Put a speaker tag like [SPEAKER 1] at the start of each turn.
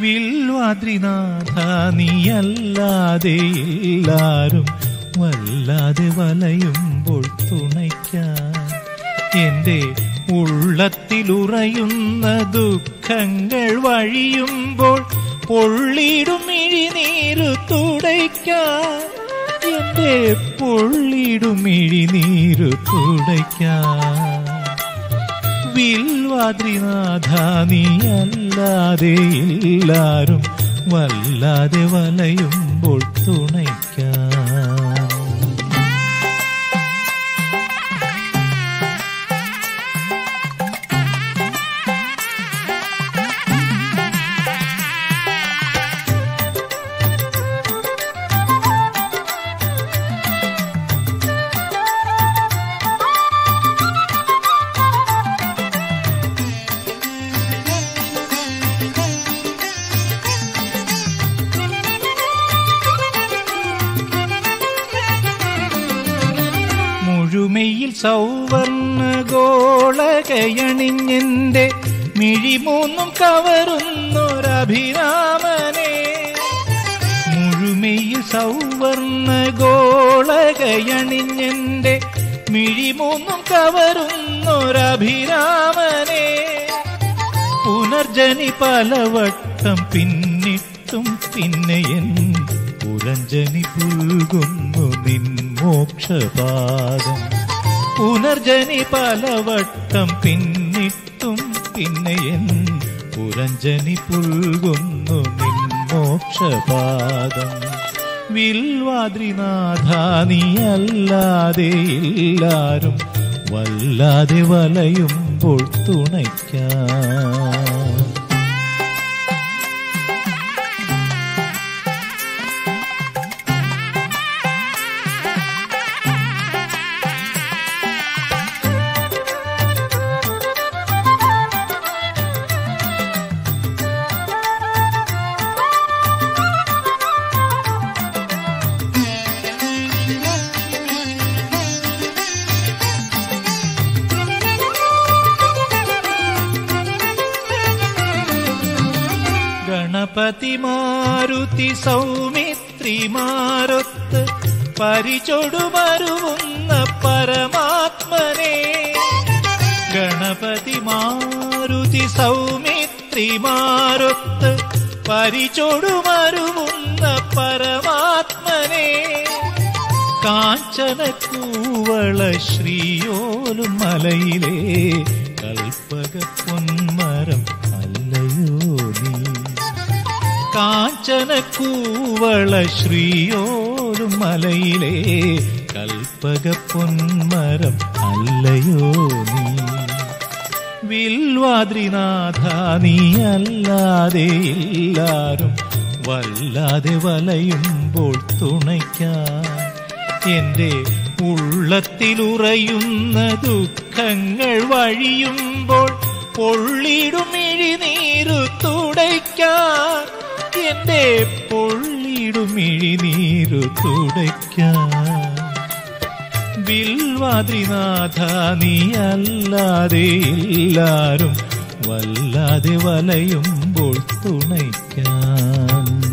[SPEAKER 1] വിൽവാദ്രിനാഥ നീയല്ലാതെ എല്ലാരും വല്ലാതെ വലയുമ്പോൾ തുണയ്ക്കാൻ എന്റെ ഉള്ളത്തിലുറയുന്ന ദുഃഖങ്ങൾ വഴിയുമ്പോൾ പൊള്ളിടും ഇഴിനീരു തുടയ്ക്കാൻ എന്റെ പൊള്ളിടും ഇഴിനീരു തുടയ്ക്കാൻ വിൽവാദ്രിനാഥ നീയല്ലാതെ എല്ലാരും വല്ലാതെ വലയുമ്പോൾ തുണയ്ക്കാൻ മുഴുമയിൽ സൗവർണ ഗോളകയണിഞ്ഞെന്റെ മിഴിമൂന്നും കവരുന്നൊരഭിരാമനെ മുഴുമയിൽ സൗവർണ ഗോളകയണിഞ്ഞെന്റെ മിഴിമൂന്നും കവരുന്നൊരഭിരാമനെ പുനർജനി പലവട്ടം പിന്നിട്ടും പിന്നെയൻ പുരഞ്ജനി പുൽകുന്നു നിൻ മോക്ഷപാദം പുനർജനി പലവട്ടം പിന്നിട്ടും പിന്നെയൻ പുരഞ്ജനി പുൽകുന്നു നിൻ മോക്ഷപാദം വിൽവാദ്രിനാഥ നീയല്ലാതെ എല്ലാരും വല്ലാതെ വലയുമ്പോൾ തുണയ്ക്കാൻ ഗണപതി മാരുതി സൗമിത്രിമാരൊത്ത് പരിചൊടുമരുവുന്ന പരമാത്മനെ ഗണപതി മാരുതി സൗമിത്രിമാരൊത്ത് പരിചൊടുമരുവുന്ന പരമാത്മനെ കാഞ്ചന കൂവള ശ്രീയോലും മലയിലെ കൽപ്പക പൊന്മരം അല്ലയോ നീ കാഞ്ചന കൂവള ശ്രീയോലും മലയിലെ കൽപ്പക പൊന്മരം അല്ലയോ നീ വിൽവാദ്രിനാഥ നീയല്ലാതെ എല്ലാരും വല്ലാതെ വലയുമ്പോൾ തുണയ്ക്കാൻ എന്റെ ഉള്ളത്തിലുറയുന്ന ദുഃഖങ്ങൾ വഴിയുമ്പോൾ പൊള്ളിടും ഇഴിനീരു തുടയ്ക്കാൻ എന്റെ പൊള്ളിടും ഇഴിനീരു തുടയ്ക്കാൻ വിൽവാദ്രിനാഥ നീയല്ലാതെ എല്ലാരും വല്ലാതെ വലയുമ്പോൾ തുണയ്ക്കാൻ